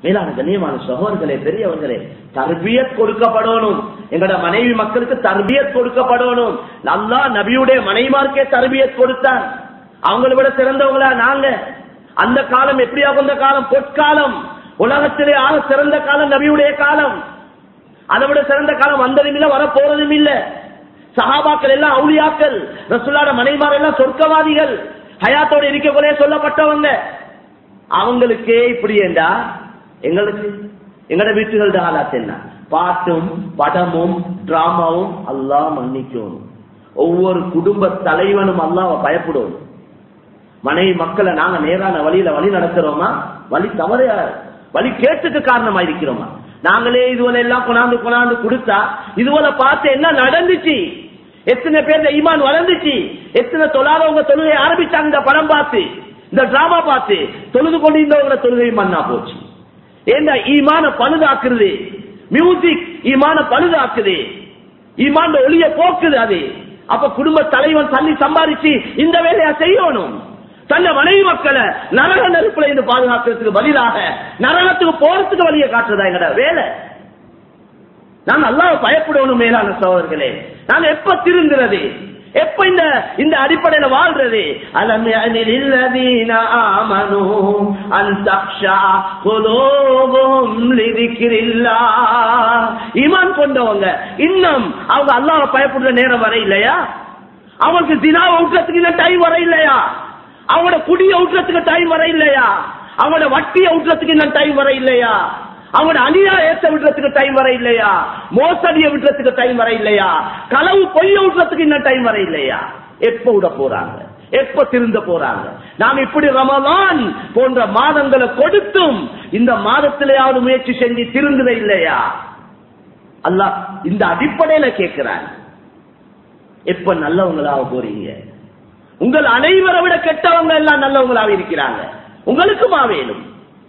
மேலான கண்ணியமான சகோதரர்களே பெரியவர்களே தர்பியத் கொடுக்கப்படணும் எங்கட மனைவி மக்களுக்கு தர்பியத் கொடுக்கப்படணும் நல்லா நபியுடைய மனைவிமார்க்கே தர்பியத் கொடுத்தார் அவங்களை விட சிறந்தவங்களா நாங்க அந்த காலம் எப்படியா கொண்ட காலம் பொற்காலம் உலகத்திலே ஆக சிறந்த காலம் நபியுடைய காலம் அதை விட சிறந்த காலம் வந்ததும் இல்ல வர போறதும் இல்ல சஹாபாக்கள் எல்லாம் அவுளியாக்கள் ரசுல்லாட மனைமார் எல்லாம் சொர்க்கவாதிகள் ஹயாத்தோட இருக்கக்குள்ளே சொல்லப்பட்டவங்க அவங்களுக்கே இப்படி ஏண்டா எங்களுக்கு எங்கட வீட்டுகளோட ஆளாத்து என்ன பாட்டும் படமும் டிராமாவும் அல்லாஹ் மன்னிக்கும் ஒவ்வொரு குடும்ப தலைவனும் அல்லாஹ் பயப்படும் மனைவி மக்களை நாங்க நேரான வழியில வழி நடத்துறோமா வழி தவற வழி கேட்டுக்கு காரணமா இருக்கிறோமா நாங்களே இதுவரை எல்லாம் கொண்டாந்து கொண்டாந்து கொடுத்தா இதுவரை பார்த்து என்ன நடந்துச்சு எத்தனை பேர் ஈமான் வளர்ந்துச்சு எத்தனை தொழாதவங்க தொழுகை ஆரம்பிச்சாங்க இந்த படம் பார்த்து இந்த டிராமா பார்த்து தொழுது கொண்டிருந்தவங்க தொழுகை மண்ணா போச்சு ஏண்டா ஈமான பழுதாக்குறது மியூசிக் ஈமான பழுதாக்குது ஈமான ஒளிய போக்குது அது அப்ப குடும்ப தலைவன் தள்ளி சம்பாதிச்சு இந்த வேலையா செய்யணும் தன்னை மனைவி மக்களை நரக நெருப்புல இருந்து பாதுகாக்கிறதுக்கு பதிலாக நரகத்துக்கு போறதுக்கு வழியை காட்டுறதா எங்கட வேலை நான் அல்லாஹ் பயப்படணும் மேலான சோழர்களே நான் எப்ப திருந்துறது எப்ப இந்த இந்த அடிப்படையில வாழ்றது அலம் யஅனில் இல்லதீன ஆமனு அன் தக்ஷா குலூபுஹும் லிதிக்ரில்லாஹ் ஈமான் கொண்டவங்க இன்னும் அவங்க அல்லாஹ்வை பயப்படுற நேரம் வர இல்லையா அவங்களுக்கு தினாவை ஊற்றத்துக்கு இந்த டைம் வர இல்லையா அவங்களோட குடிய ஊற்றத்துக்கு டைம் வர இல்லையா அவங்களோட வட்டிய ஊற்றத்துக்கு இன்னும் டைம் வர இல்லையா அவங்களோட அநியாயத்தை விடுறதுக்கு டைம் வர இல்லையா மோசடிய விடுறதுக்கு டைம் வர இல்லையா களவு பொய்ய விடுறதுக்கு இன்னும் டைம் வர இல்லையா எப்ப விட போறாங்க எப்ப திருந்த போறாங்க நாம் இப்படி ரமலான் போன்ற மாதங்களை கொடுத்தும் இந்த மாதத்திலேயாவது முயற்சி செஞ்சு திருந்தத இல்லையா அல்லாஹ் இந்த அடிப்படையில கேட்கிறான் எப்ப நல்லவங்களாக போறீங்க உங்கள் அனைவரை விட கெட்டவங்க எல்லாம் நல்லவங்களாக இருக்கிறாங்க உங்களுக்குமா வேணும்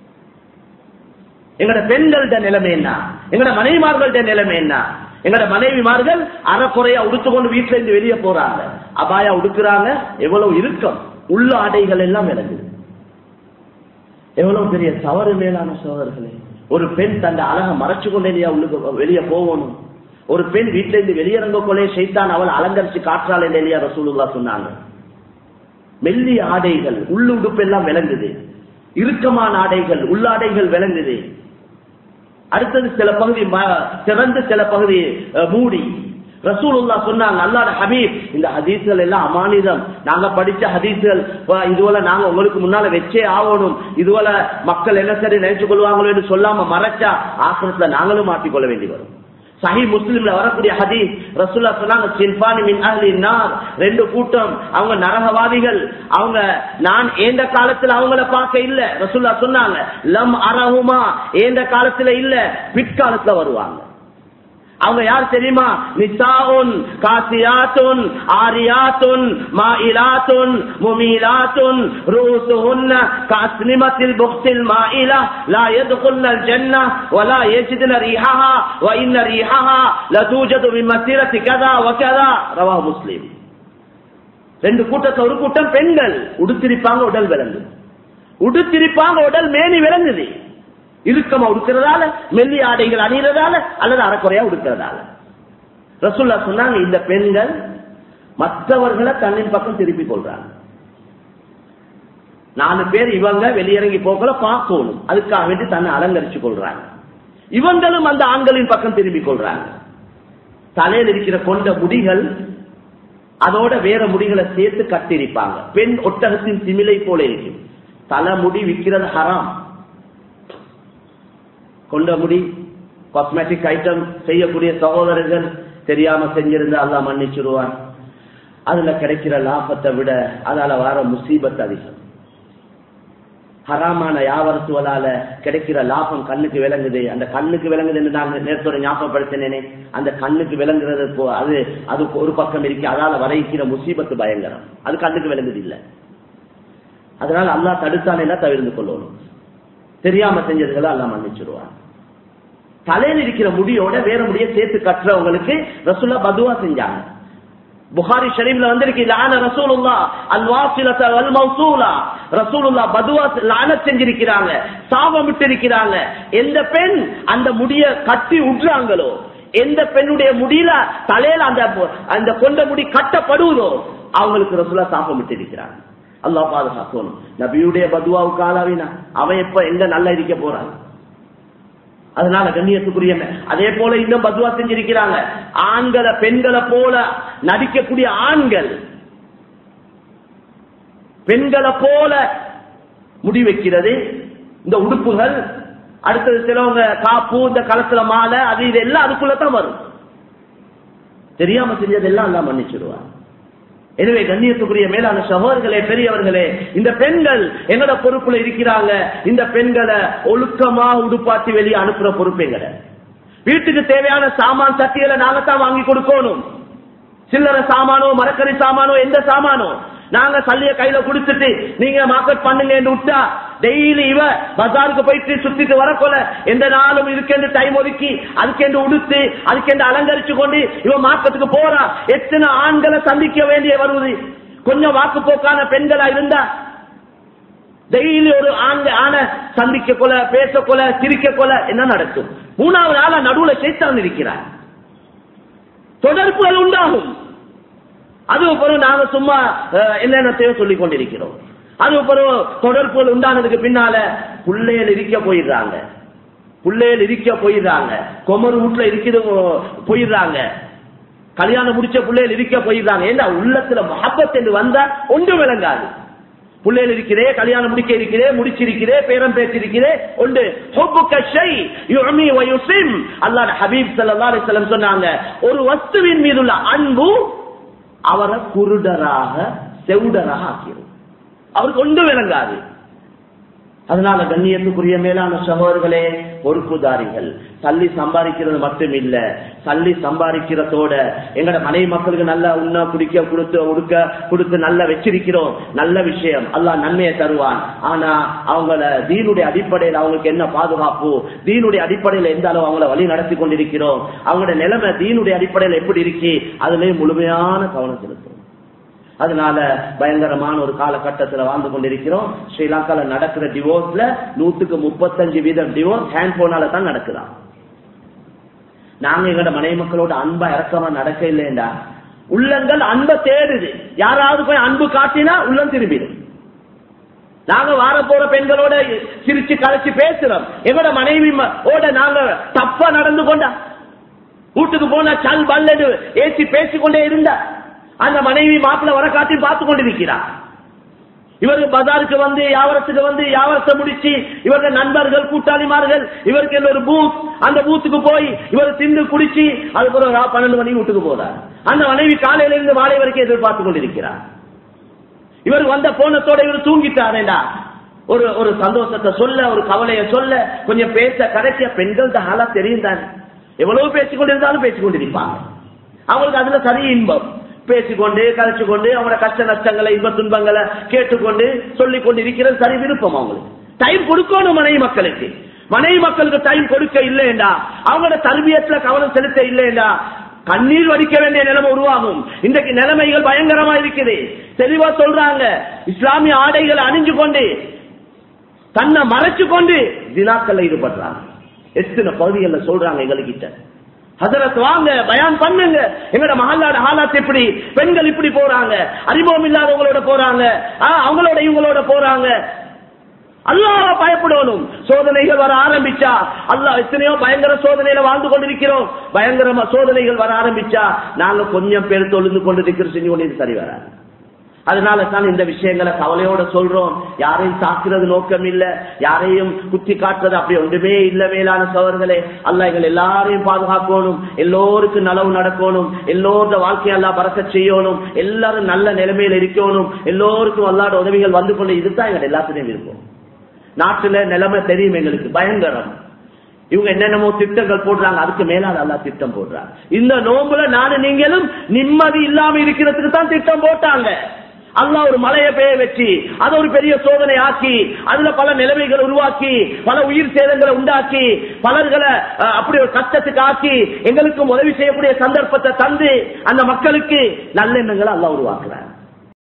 எங்கட பெண்கள்ட நிலைமை என்ன எங்கட மனைவிமார்கள்ட நிலைமை என்ன எங்கட மனைவிமார்கள் அறக்குறையா உடுத்துக்கொண்டு வீட்டுல இருந்து வெளியே போறாங்க அபாயா உடுக்குறாங்க எவ்வளவு இருக்கும் உள்ள ஆடைகள் எல்லாம் விளங்குது எவ்வளவு பெரிய தவறு மேலான சோதர்களே ஒரு பெண் தந்த அழக மறைச்சு கொண்டே உள்ளுக்கு வெளியே போகணும் ஒரு பெண் வீட்டுல இருந்து வெளியிறங்க கொள்ளே செய்தான் அவள் அலங்கரிச்சு காற்றால் இல்லையா ரசூலுல்லா சொன்னாங்க மெல்லிய ஆடைகள் உள்ளுடுப்பு எல்லாம் விளங்குது இறுக்கமான ஆடைகள் உள்ளாடைகள் விளங்குது அடுத்தது சில பகுதி ம- சிறந்து சில பகுதி அஹ், மூடி ரசூலுல்லா சொன்னாங்க அல்லாஹ் ஹபீப் இந்த ஹதீஸ்கள் எல்லாம் அமானிதம் நாங்க படிச்ச ஹதீஸ்கள் அஹ், இதுவரை நாங்க உங்களுக்கு முன்னால வச்சே ஆகணும் இதுவரை மக்கள் என்ன சரி நினைச்சு கொள்வாங்களோ என்று சொல்லாம மறைச்சா ஆசிரத்துல நாங்களும் மாட்டிக்கொள்ள வேண்டி வரும் சஹி முஸ்லிம்ல வரக்கூடிய ஹதீஸ் ரசூல்லா சொன்னாங்க சின்பானி மின் அஹ்லி நார் ரெண்டு கூட்டம் அவங்க நரகவாதிகள் அவங்க நான் ஏந்த காலத்துல அவங்கள பார்க்க இல்ல ரசூல்லா சொன்னாங்க லம் அரஹுமா ஏந்த காலத்துல இல்ல பிற்காலத்துல வருவாங்க அவங்க யார் தெரியுமா நிசாவுன் காசியாத்துன் ஆரியாத்துன் மாயிலாத்துன் முமீலாத்துன் ரூசுஹுன்ன காஸ்னிமத்தில் புக்தில் மாயிலா லா يدخلن الجنة ولا يجدن ريحها وإن ريحها لتوجد من مسيرة كذا وكذا رواه مسلم ரெண்டு கூட்டத்துல ஒரு கூட்டம் பெண்கள் உடுத்திருப்பாங்க உடல் விளங்கு உடுத்திருப்பாங்க உடல் மேனி விளங்குது இறுக்கமா உடுக்கிறதால மெல்லி ஆடைகள் அணிகிறதால அல்லது அறக்குறையா உடுக்கிறதால ரசூல்லா சொன்னாங்க இந்த பெண்கள் மற்றவர்களை தன்னின் பக்கம் திருப்பிக் கொள்றாங்க நாலு பேர் இவங்க வெளியிறங்கி போகல பார்க்கணும் அதுக்காக வேண்டி தன்னை அலங்கரிச்சு கொள்றாங்க இவங்களும் அந்த ஆண்களின் பக்கம் திரும்பிக் கொள்றாங்க தலையில் இருக்கிற கொண்ட முடிகள் அதோட வேற முடிகளை சேர்த்து கட்டிருப்பாங்க பெண் ஒட்டகத்தின் சிமிலை போல இருக்கும் தலைமுடி விற்கிறது ஹராம் கொண்ட முடி காஸ்மெட்டிக் ஐட்டம் செய்யக்கூடிய சகோதரர்கள் தெரியாம செஞ்சிருந்தா அல்லாஹ் மன்னிச்சிருவான் அதுல கிடைக்கிற லாபத்தை விட அதால வர முசீபத் அதிகம் ஹராமான வியாபாரத்துவலால கிடைக்கிற லாபம் கண்ணுக்கு விளங்குது அந்த கண்ணுக்கு விளங்குதுன்னு நான் நேரத்தோட ஞாபகப்படுத்தினேனே அந்த கண்ணுக்கு விளங்குறது போ அது அது ஒரு பக்கம் இருக்கு அதால வரைக்கிற முசீபத்து பயங்கரம் அது கண்ணுக்கு விளங்குது இல்ல அதனால அல்லாஹ் தடுத்தானே தவிர்த்து கொள்ளணும் தெரியாம செஞ்சதுகளை அல்லாஹ் மன்னிச்சிருவான் தலையில் இருக்கிற முடியோட வேற முடிய சேர்த்து கட்டுறவங்களுக்கு ரசூல்லா பதுவா செஞ்சாங்க புகாரி ஷரீஃப்ல வந்திருக்கு லான ரசூலுல்லா அல் வாசிலத வல் மௌசூலா ரசூலுல்லா பதுவா லான செஞ்சிருக்கிறாங்க சாபம் விட்டு இருக்கிறாங்க எந்த பெண் அந்த முடிய கட்டி விடுறாங்களோ எந்த பெண்ணுடைய முடியல தலையில அந்த அந்த கொண்ட முடி கட்டப்படுவதோ அவங்களுக்கு ரசூலா சாபம் விட்டு இருக்கிறாங்க அல்லாஹ் பாதுகாக்கணும் நபியுடைய பதுவாவுக்கு ஆளாவினா அவன் எப்ப எங்க நல்லா இருக்க போறான் அதனால கண்ணியத்துக்குரிய அதே போல இன்னும் பதுவா செஞ்சிருக்கிறாங்க ஆண்களை பெண்களை போல நடிக்கக்கூடிய ஆண்கள் பெண்களை போல முடி வைக்கிறது இந்த உடுப்புகள் அடுத்தது சிலவங்க காப்பு இந்த களத்துல மாலை அது இது எல்லாம் அதுக்குள்ளதான் வரும் தெரியாம தெரியாதெல்லாம் எல்லாம் மன்னிச்சிடுவார் எனவே கண்ணியத்துக்குரிய மேலான சகோதரர்களே பெரியவர்களே இந்த பெண்கள் எங்கட பொறுப்புல இருக்கிறாங்க இந்த பெண்களை ஒழுக்கமா உடுப்பாட்டி வெளியே அனுப்புற பொறுப்பு எங்கட வீட்டுக்கு தேவையான சாமான் சட்டிகளை நாங்க தான் வாங்கி கொடுக்கணும் சில்லறை சாமானோ மரக்கறி சாமானோ எந்த சாமானோ நாங்க சல்லிய கையில குடுத்துட்டு நீங்க மார்க்கெட் பண்ணுங்க விட்டா டெய்லி இவ பஜாருக்கு போயிட்டு சுத்திட்டு வரக்கொல எந்த நாளும் இதுக்கென்று டைம் ஒதுக்கி அதுக்கென்று உடுத்து அதுக்கென்று அலங்கரிச்சு கொண்டு இவ மார்க்கெட்டுக்கு போறா எத்தனை ஆண்களை சந்திக்க வேண்டிய வருவது கொஞ்சம் வாக்கு போக்கான பெண்களா இருந்தா டெய்லி ஒரு ஆண் ஆன சந்திக்க கொல பேச கொல சிரிக்க கொல என்ன நடக்கும் மூணாவது ஆளா நடுவுல சேர்த்தான் இருக்கிறார் தொடர்புகள் உண்டாகும் அது பிறகு நாங்க சும்மா அஹ், என்னென்னத்தையோ சொல்லிக் கொண்டிருக்கிறோம் அது பிறகு தொடர்புகள் உண்டானதுக்கு பின்னால புள்ளைகள் இருக்க போயிடுறாங்க புள்ளைகள் இருக்க போயிடுறாங்க கொமர் வீட்டுல இருக்குது போயிடுறாங்க கல்யாணம் முடிச்ச பிள்ளைகள் இருக்க போயிடுறாங்க ஏன்னா உள்ளத்துல மஹப்பத் என்று வந்தா ஒன்றும் விளங்காது பிள்ளைகள் இருக்கிறே கல்யாணம் முடிக்க இருக்கிறே முடிச்சிருக்கிறே பேரம் பேசிருக்கிறே ஒன்று ஹுப்புக்க ஷை யுமி வ யுசிம் அல்லாஹ் ஹபீப் ஸல்லல்லாஹு அலைஹி வஸல்லம் சொன்னாங்க ஒரு வஸ்துவின் மீதுள்ள அன்பு அவரை குருடராக செவுடராக ஆக்கிடும் அவருக்கு ஒன்று விளங்காது அதனால கண்ணியத்துக்குரிய மேலான சகோதரர்களே பொறுப்புதாரிகள் சல்லி சம்பாதிக்கிறது மட்டும் இல்ல சல்லி சம்பாதிக்கிறதோட எங்கட மனைவி மக்களுக்கு நல்லா உண்ண குடிக்க கொடுத்து உடுக்க கொடுத்து நல்லா வச்சிருக்கிறோம் நல்ல விஷயம் அல்லாஹ் நன்மையை தருவான் ஆனா அவங்கள தீனுடைய அடிப்படையில் அவங்களுக்கு என்ன பாதுகாப்பு தீனுடைய அடிப்படையில் எந்த அளவு அவங்கள வழி நடத்தி கொண்டிருக்கிறோம் அவங்களோட நிலைமை தீனுடைய அடிப்படையில் எப்படி இருக்கு அதுலயும் முழுமையான கவனம் செலுத்தும் அதனால பயங்கரமான ஒரு காலகட்டத்தில் வாழ்ந்து கொண்டிருக்கிறோம் ஸ்ரீலங்கால நடக்கிற டிவோர்ஸ்ல நூத்துக்கு முப்பத்தஞ்சு வீதம் டிவோர்ஸ் ஹேண்ட் போனால தான் நடக்குதாம் நாங்க எங்கட மனைவி மக்களோட அன்பா இறக்கமா நடக்க இல்லைண்டா உள்ளங்கள் அன்பை தேடுது யாராவது போய் அன்பு காட்டினா உள்ளம் திரும்பிடும் நாங்க வார போற பெண்களோட சிரிச்சு கலைச்சு பேசுறோம் எங்கட மனைவி ம- ஓட நாங்க தப்பா நடந்து கொண்டா வீட்டுக்கு போனா சல் பல்லடு ஏசி பேசிக்கொண்டே இருந்தா அந்த மனைவி மாப்பிள்ள வர காட்டி பார்த்து கொண்டிருக்கிறார் இவருக்கு பஜாருக்கு வந்து வியாபாரத்துக்கு வந்து வியாபாரத்தை முடிச்சு இவருடைய நண்பர்கள் கூட்டாளிமார்கள் இவருக்கு எல்லாம் ஒரு பூத் அந்த பூத்துக்கு போய் இவர் திண்டு குடிச்சு அதுக்கு ஒரு ரா- பன்னெண்டு மணி வீட்டுக்கு போறார் அந்த மனைவி காலையில இருந்து மாலை வரைக்கும் எதிர்பார்த்து கொண்டிருக்கிறார் இவர் வந்த போனத்தோட இவர் தூங்கிட்டாரேடா ஒரு ஒரு சந்தோஷத்தை சொல்ல ஒரு கவலையை சொல்ல கொஞ்சம் பேச கரைக்க பெண்கள் ஹாலா தெரியும் தானே எவ்வளவு பேசிக் கொண்டிருந்தாலும் பேசிக் கொண்டிருப்பாங்க அவங்களுக்கு அதுல சரி இன்பம் பேசிக்கொண்டு கலைச்சு கொண்டு அவங்களோட கஷ்ட நஷ்டங்களை இன்ப துன்பங்களை கேட்டுக்கொண்டு சொல்லிக் கொண்டு இருக்கிறது சரி விருப்பம் அவங்களுக்கு டைம் கொடுக்கணும் மனைவி மக்களுக்கு மனைவி மக்களுக்கு டைம் கொடுக்க இல்லைண்டா அவங்களோட தர்பியத்துல கவனம் செலுத்த இல்லைண்டா கண்ணீர் வடிக்க வேண்டிய நிலைமை உருவாகும் இன்றைக்கு நிலைமைகள் பயங்கரமா இருக்குது தெளிவா சொல்றாங்க இஸ்லாமிய ஆடைகளை அணிஞ்சு கொண்டு தன்னை மறைச்சு கொண்டு தினாக்கல்ல ஈடுபடுறாங்க எத்தனை பகுதிகளில் சொல்றாங்க எங்ககிட்ட ஹசரத் வாங்க பயான் பண்ணுங்க எங்கட மஹல்லாட ஹாலாத் இப்படி பெண்கள் இப்படி போறாங்க அறிமுகம் இல்லாதவங்களோட போறாங்க ஆ, அவங்களோட இவங்களோட போறாங்க அல்லாஹ் பயப்படணும் சோதனைகள் வர ஆரம்பிச்சா அல்லாஹ் எத்தனையோ பயங்கர சோதனையில வாழ்ந்து கொண்டிருக்கிறோம் பயங்கரமா சோதனைகள் வர ஆரம்பிச்சா நாங்க கொஞ்சம் பேர் தொழுந்து கொண்டு இருக்கிற செஞ்சு கொண்டு சரி வராது அதனால தான் இந்த விஷயங்களை கவலையோட சொல்றோம் யாரையும் தாக்குறது நோக்கம் இல்ல யாரையும் குத்தி காட்டுறது அப்படி ஒன்றுமே இல்ல மேலான சவர்களே அல்ல எங்கள் எல்லாரையும் பாதுகாக்கணும் எல்லோருக்கும் நலவு நடக்கணும் எல்லோரோட வாழ்க்கையை எல்லாம் பறக்க செய்யணும் எல்லாரும் நல்ல நிலைமையில இருக்கணும் எல்லோருக்கும் அல்லாட உதவிகள் வந்து கொண்டு இதுதான் எங்க எல்லாத்துலயும் இருக்கும் நாட்டுல நிலைமை தெரியும் எங்களுக்கு பயங்கரம் இவங்க என்னென்னமோ திட்டங்கள் போடுறாங்க அதுக்கு மேலால அல்லா திட்டம் போடுறாங்க இந்த நோம்புல நானும் நீங்களும் நிம்மதி இல்லாம இருக்கிறதுக்கு தான் திட்டம் போட்டாங்க அல்லாஹ் ஒரு மலையை பெய்ய வச்சு அதை ஒரு பெரிய சோதனை ஆக்கி அதுல பல நிலைமைகளை உருவாக்கி பல உயிர் சேதங்களை உண்டாக்கி பலர்களை அஹ், அப்படி ஒரு கஷ்டத்துக்கு ஆக்கி எங்களுக்கும் உதவி செய்யக்கூடிய சந்தர்ப்பத்தை தந்து அந்த மக்களுக்கு நல்லெண்ணங்களை அல்லாஹ் உருவாக்குறாங்க